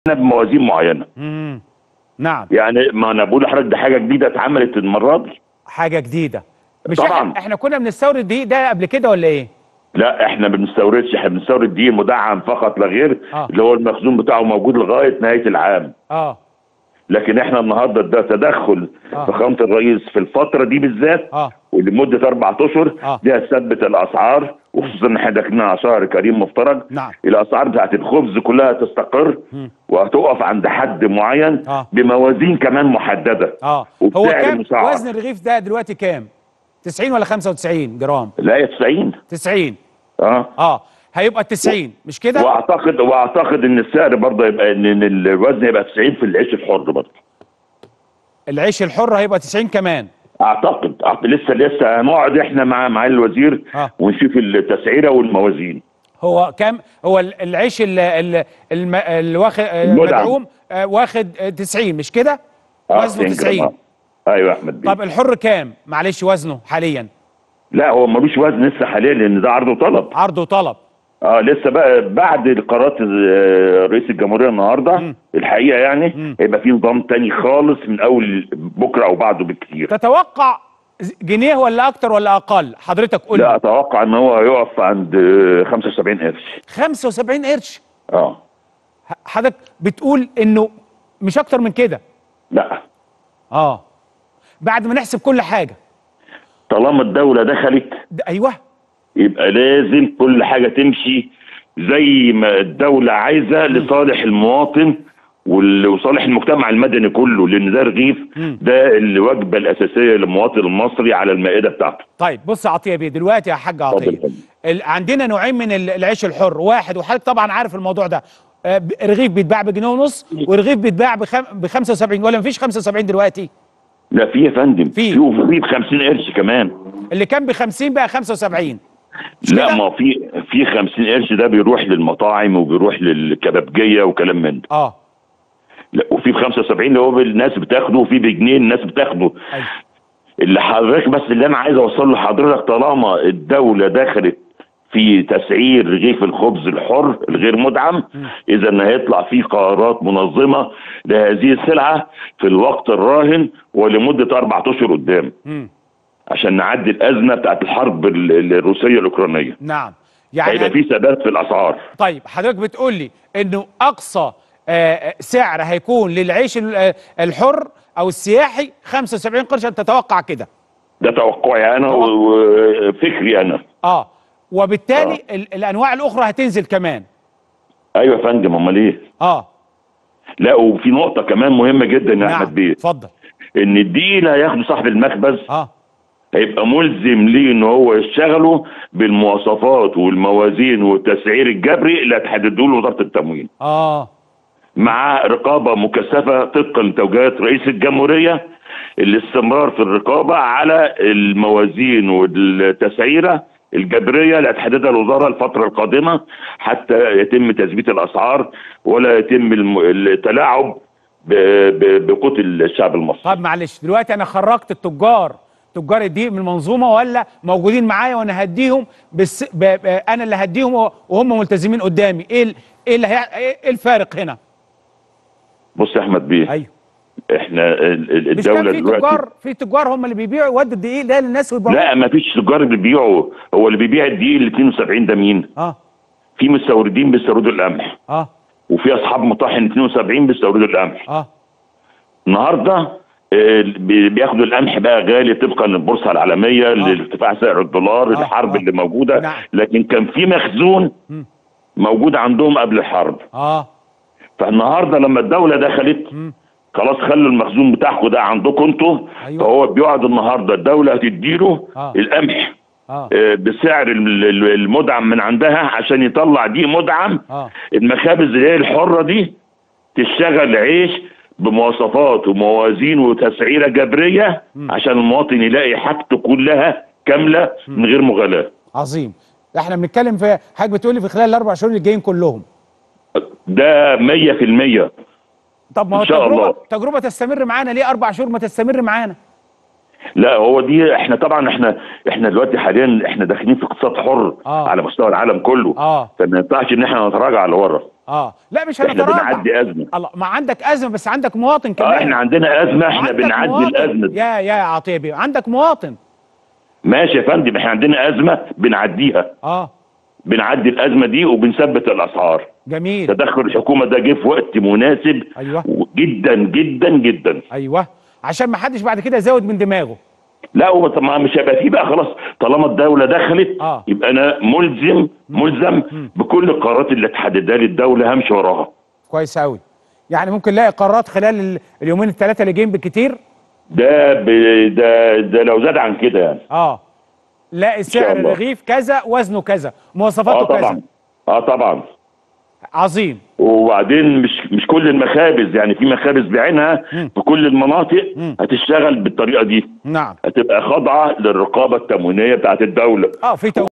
بموازين معينه امم نعم يعني ما انا بقول لحضرتك دي حاجه جديده اتعملت المره دي حاجه جديده مش طبعاً. احنا, احنا كنا بنستورد دي ده قبل كده ولا ايه لا احنا ما بنستوردش احنا بنستورد دي مدعم فقط لا غير آه. اللي هو المخزون بتاعه موجود لغايه نهايه العام اه لكن احنا النهارده ده تدخل آه. فخامه الرئيس في الفتره دي بالذات اه ولمده اربع اشهر آه. دي هتثبت الاسعار وخصوصا ان احنا داخلين على شهر كريم مفترج نعم. الاسعار بتاعت الخبز كلها تستقر مم. وهتقف عند حد معين آه. بموازين كمان محدده اه هو وبسعر كام مسعر. وزن الرغيف ده دلوقتي كام 90 ولا 95 جرام لا يا 90 90 اه اه هيبقى 90 مش كده واعتقد واعتقد ان السعر برضه يبقى ان إن الوزن يبقى 90 في العيش الحر برضه العيش الحر هيبقى 90 كمان اعتقد أعتقد لسه لسه هنقعد احنا مع مع الوزير آه. ونشوف التسعيره والموازين هو كام هو ال- العيش ال ال الم- الواخد المدعم. المدعوم آه، واخد آه، 90 مش كده آه، وزنه 90 جرام. 90 ايوه يا احمد بيه طب الحر كام معلش وزنه حاليا لا هو ملوش وزن لسه حاليا لان ده عرض وطلب عرض وطلب اه لسه بقى بعد قرارات آه، رئيس الجمهوريه النهارده مم. الحقيقه يعني مم. هيبقى في نظام تاني خالص من اول بكره او بعده بكتير تتوقع ز- جنيه ولا اكتر ولا اقل حضرتك قول لا لي اتوقع ان هو هيقف عند آه، 75 قرش 75 قرش اه ح- حضرتك بتقول انه مش اكتر من كده لا اه بعد ما نحسب كل حاجه طالما الدوله دخلت ده ايوه يبقى لازم كل حاجه تمشي زي ما الدوله عايزه لصالح المواطن وال- وصالح المجتمع المدني كله لان ده رغيف مم. ده الوجبه الاساسيه للمواطن المصري على المائده بتاعته طيب بص يا عطيه بيه دلوقتي يا حاج اتفضل عطيه يا فندم. ال- عندنا نوعين من ال- العيش الحر واحد وحضرتك طبعا عارف الموضوع ده آه، ب- رغيف بيتباع بجنيه ونص ورغيف بيتباع ب 75 ولا مفيش 75 دلوقتي لا في يا فندم في. في وفي ب 50 قرش كمان اللي كان ب 50 بقى 75 مش لا كده؟ ما في في 50 قرش ده بيروح للمطاعم وبيروح للكبابجيه وكلام من ده اه لا وفي ب 75 اللي هو الناس بتاخده وفي بجنيه الناس بتاخده ايوه اللي حضرتك بس اللي انا عايز اوصله لحضرتك طالما الدوله دخلت في تسعير رغيف الخبز الحر الغير مدعم اذا هيطلع في قرارات منظمه لهذه السلعه في الوقت الراهن ولمده اربع اشهر قدام مم. عشان نعدي الازمه بتاعت الحرب ال- الروسيه الاوكرانيه نعم هيبقى يعني في ثبات في الاسعار طيب حضرتك بتقول لي انه اقصى آه، آه، سعر هيكون للعيش ال- آه، الحر او السياحي 75 قرش انت تتوقع كده ده توقعي انا توقع. و- وفكري انا اه وبالتالي ال- الانواع الاخرى هتنزل كمان ايوه يا فندم امال ايه اه لا وفي نقطه كمان مهمه جدا يا نعم احمد بيه اتفضل ان الدقيق اللي هياخده صاحب المخبز اه هيبقى ملزم ليه ان هو يشتغله بالمواصفات والموازين والتسعير الجبري اللي هتحدده له وزاره التموين اه مع رقابه مكثفه طبقا لتوجيهات رئيس الجمهوريه الاستمرار في الرقابه على الموازين والتسعيره الجبريه اللي هتحددها الوزاره الفتره القادمه حتى يتم تثبيت الاسعار ولا يتم الم- التلاعب ب- ب- بقوت الشعب المصري طب معلش دلوقتي انا خرجت التجار تجار الدقيق من المنظومه ولا موجودين معايا وانا هديهم بس ب... ب... انا اللي هديهم وهم ملتزمين قدامي ايه ال... ايه اللي هي... ايه الفارق هنا بص يا احمد بيه ايوه احنا ال- ال- مش كان الدوله في دلوقتي تجار في تجار هم اللي بيبيعوا يودوا الدقيق ده للناس ويبيعوا لا ما فيش تجار بيبيعوا هو اللي بيبيع الدقيق ال 72 ده مين؟ اه في مستوردين بيستوردوا القمح اه وفي اصحاب مطاحن 72 بيستوردوا القمح اه النهارده آه، بي- بياخدوا القمح بقى غالي طبقا للبورصه العالميه لارتفاع سعر الدولار آه، الحرب آه. اللي موجوده نعم. لكن كان في مخزون مم. موجود عندهم قبل الحرب اه فالنهارده لما الدوله دخلت مم. خلاص خلوا المخزون بتاعكم ده عندكم انتوا أيوة. فهو بيقعد النهارده الدوله هتديله آه. القمح اه آه، بسعر ال- ال- المدعم من عندها عشان يطلع دي مدعم اه المخابز اللي هي الحره دي تشتغل عيش بمواصفات وموازين وتسعيره جبريه عشان المواطن يلاقي حاجته كلها كامله من غير مغالاه عظيم احنا بنتكلم في حضرتك بتقول لي في خلال الاربع شهور اللي جايين كلهم ده 100% طب ما هو إن شاء تجربه الله. تجربه تستمر معانا ليه اربع شهور ما تستمر معانا لا هو دي احنا طبعا احنا احنا دلوقتي حاليا احنا داخلين في اقتصاد حر آه. على مستوى العالم كله اه فما ينفعش ان احنا نتراجع لورا اه لا مش احنا هنتراجع بنعدي ازمه الله ما عندك ازمه بس عندك مواطن اه كمان احنا عندنا ازمه احنا عندك بنعدي مواطن. الازمه دي. يا يا عطيبي عندك مواطن ماشي يا فندم احنا عندنا ازمه بنعديها اه بنعدي الازمه دي وبنثبت الاسعار جميل تدخل الحكومه ده جه في وقت مناسب ايوه جدا جدا جدا ايوه عشان ما حدش بعد كده يزود من دماغه لا هو طب ما مش هيبقى فيه بقى خلاص طالما الدوله دخلت آه. يبقى انا ملزم ملزم بكل القرارات اللي تحددها لي الدوله همشي وراها كويس قوي يعني ممكن نلاقي قرارات خلال ال- اليومين الثلاثه اللي جايين بالكتير ده ب... ده ده لو زاد عن كده يعني اه لاقي سعر الله. الرغيف كذا وزنه كذا اه مواصفاته كذا طبعا اه طبعا عظيم وبعدين مش مش كل المخابز يعني في مخابز بعينها في كل المناطق هتشتغل بالطريقه دي نعم هتبقى خاضعه للرقابه التموينيه بتاعت الدوله اه في تو...